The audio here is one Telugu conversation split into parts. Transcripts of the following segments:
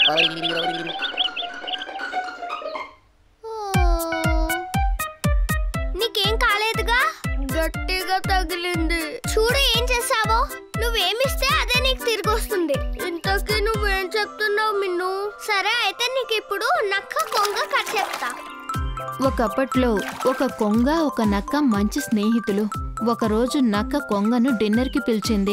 నీకేం కాలేదుగా గట్టిగా తగిలింది చూడు ఏం చేసావో నువ్వేమిస్తే అదే నీకు తిరిగి వస్తుంది ఇంతకీ నువ్వేం చెప్తున్నావు మిన్ను సరే అయితే నీకు ఇప్పుడు నక్క కొంగ కథ చెప్తా ఒకప్పట్లో ఒక కొంగ ఒక నక్క మంచి స్నేహితులు ఒకరోజు నక్క కొంగను డిన్నర్కి పిలిచింది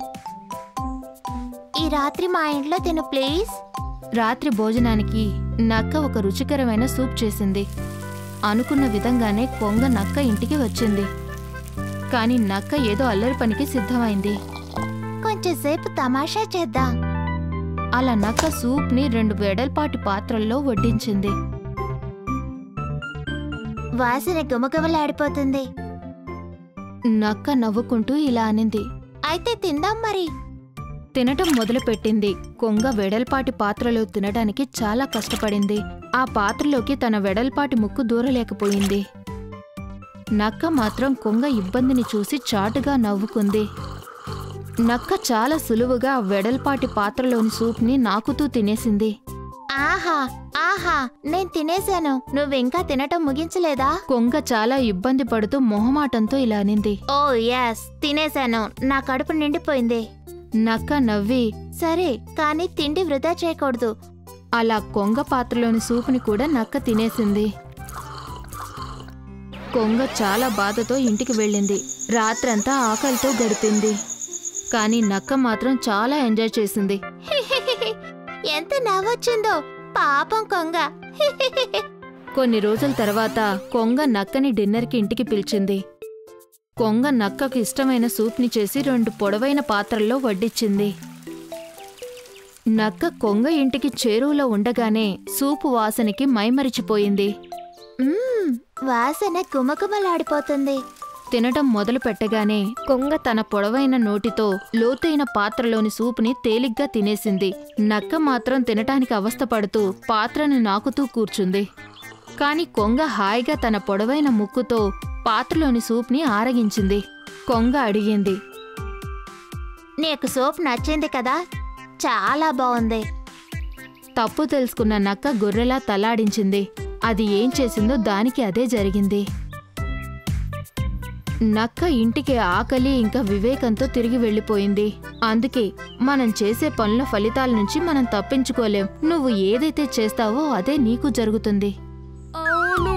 ఈ రాత్రి మా ఇంట్లో తిను ప్లీజ్ రాత్రి భోజనానికి నక్క ఒక రుచికరమైన సూప్ చేసింది అనుకున్న విధంగానే కొంగ నక్క ఇంటికి వచ్చింది కాని నక్క ఏదో అల్లరి పనికి సిద్ధమైంది కొంచెంసేపు తమాషా చేద్దాం అలా నక్క సూప్ని రెండు వెడల్పాటి పాత్రల్లో వడ్డించింది వాసన గుమగుమలాడిపోతుంది నక్క నవ్వుకుంటూ ఇలా అనింది అయితే తిందాం మరి తినటం మొదలుపెట్టింది కొంగ వెడల్పాటి పాత్రలో తినడానికి చాలా కష్టపడింది ఆ పాత్రలోకి తన వెడల్పాటి ముక్కు దూరలేకపోయింది నక్క మాత్రం కొంగ ఇబ్బందిని చూసి చాటుగా నవ్వుకుంది నక్క చాలా సులువుగా ఆ వెడల్పాటి పాత్రలోని సూప్ని నాకుతూ తినేసింది ఆహా ఆహా నేను తినేశాను నువ్వింకా తినటం ముగించలేదా కొంగ చాలా ఇబ్బంది పడుతూ మొహమాటంతో ఇలా అనింది ఓ ఎస్ తినేశాను నా కడుపు నిండిపోయింది నక్క నవ్వి సరే కానీ తిండి వృధా చేయకూడదు అలా కొంగ పాత్రలోని సూపుని కూడా నక్క తినేసింది కొంగ చాలా బాధతో ఇంటికి వెళ్ళింది రాత్రంతా ఆకలితో గడిపింది కానీ నక్క మాత్రం చాలా ఎంజాయ్ చేసింది ఎంత నవ్వొచ్చిందో పాపం కొంగ కొన్ని రోజుల తర్వాత కొంగ నక్కని డిన్నర్కి ఇంటికి పిలిచింది కొంగ నక్కకు ఇష్టమైన సూప్ని చేసి రెండు పొడవైన పాత్రల్లో వడ్డిచ్చింది నక్క కొంగ ఇంటికి చేరువలో ఉండగానే సూపు వాసనకి మైమరిచిపోయింది మ్మ్, వాసన గుమగుమలాడిపోతుంది తినటం మొదలు పెట్టగానే కొంగ తన పొడవైన నోటితో లోతైన పాత్రలోని సూపుని తేలిగ్గా తినేసింది నక్క మాత్రం తినటానికి అవస్థపడుతూ పాత్రని నాకుతూ కూర్చుంది కాని కొంగ హాయిగా తన పొడవైన ముక్కుతో పాత్రలోని సూప్ని ఆరగించింది కొంగ అడిగింది నీకు సోప్ నచ్చింది కదా చాలా బాగుంది తప్పు తెలుసుకున్న నక్క గొర్రెలా తలాడించింది అది ఏం చేసిందో దానికి అదే జరిగింది నక్క ఇంటికి ఆకలి ఇంకా వివేకంతో తిరిగి వెళ్ళిపోయింది అందుకే మనం చేసే పనుల ఫలితాల నుంచి మనం తప్పించుకోలేం నువ్వు ఏదైతే చేస్తావో అదే నీకు జరుగుతుంది అవును